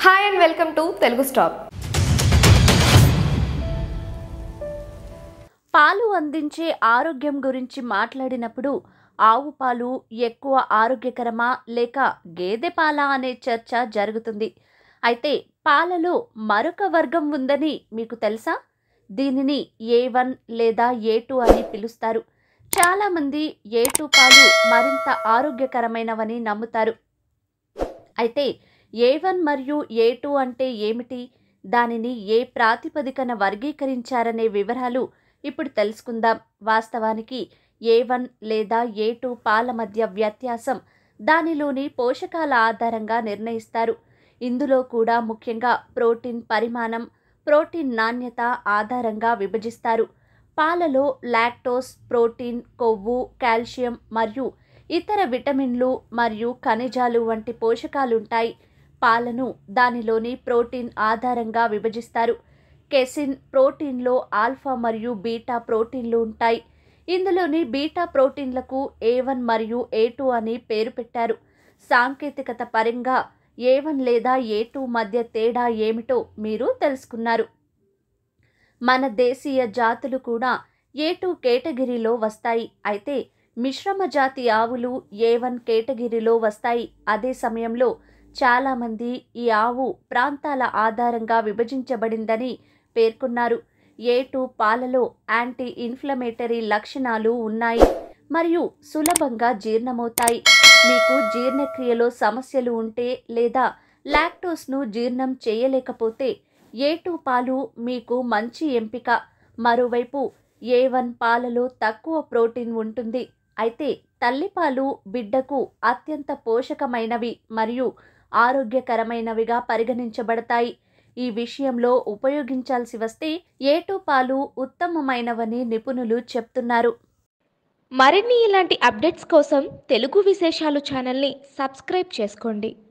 hi and welcome to Telugu stop పాలు అందించే ఆరోగ్యం గురించి మాట్లాడినప్పుడు ఆవు పాలు ఎక్కువ ఆరోగ్యకరమా లేక గేదె పాల అనే చర్చ జరుగుతుంది అయితే పాలలో మరొక వర్గం ఉందని మీకు తెలుసా దీనిని ఏ వన్ లేదా ఏ టూ అని పిలుస్తారు చాలామంది ఏ టూ పాలు మరింత ఆరోగ్యకరమైనవని నమ్ముతారు అయితే ఏ వన్ మరియు ఏ టూ అంటే ఏమిటి దానిని ఏ ప్రాతిపదికన వర్గీకరించారనే వివరాలు ఇప్పుడు తెలుసుకుందాం వాస్తవానికి ఏ వన్ లేదా ఏ టూ పాల మధ్య వ్యత్యాసం దానిలోని పోషకాల ఆధారంగా నిర్ణయిస్తారు ఇందులో కూడా ముఖ్యంగా ప్రోటీన్ పరిమాణం ప్రోటీన్ నాణ్యత ఆధారంగా విభజిస్తారు పాలలో లాక్టోస్ ప్రోటీన్ కొవ్వు కాల్షియం మరియు ఇతర విటమిన్లు మరియు ఖనిజాలు వంటి పోషకాలుంటాయి పాలను దానిలోని ప్రోటీన్ ఆధారంగా విభజిస్తారు కెసిన్ ప్రోటీన్లో ఆల్ఫా మరియు బీటా ప్రోటీన్లు ఉంటాయి ఇందులోని బీటా ప్రోటీన్లకు ఏ వన్ మరియు ఏ టూ అని పేరు పెట్టారు సాంకేతికత పరంగా ఏ వన్ లేదా ఏ టూ మధ్య తేడా ఏమిటో మీరు తెలుసుకున్నారు మన దేశీయ జాతులు కూడా ఏ టూ కేటగిరీలో వస్తాయి అయితే మిశ్రమ జాతి ఆవులు ఏ వన్ కేటగిరీలో వస్తాయి అదే సమయంలో చాలామంది ఈ ఆవు ప్రాంతాల ఆధారంగా విభజించబడిందని పేర్కొన్నారు ఏ టూ పాలలో యాంటీ ఇన్ఫ్లమేటరీ లక్షణాలు ఉన్నాయి మరియు సులభంగా జీర్ణమవుతాయి మీకు జీర్ణక్రియలో సమస్యలు ఉంటే లేదా లాక్టోస్ను జీర్ణం చేయలేకపోతే ఏ టూ పాలు మీకు మంచి ఎంపిక మరోవైపు ఏ వన్ పాలలో తక్కువ ప్రోటీన్ ఉంటుంది అయితే తల్లిపాలు బిడ్డకు అత్యంత పోషకమైనవి మరియు ఆరోగ్యకరమైనవిగా పరిగణించబడతాయి ఈ విషయంలో ఉపయోగించాల్సి వస్తే ఏటు పాలు ఉత్తమమైనవని నిపుణులు చెప్తున్నారు మరిన్ని ఇలాంటి అప్డేట్స్ కోసం తెలుగు విశేషాలు ఛానల్ని సబ్స్క్రైబ్ చేసుకోండి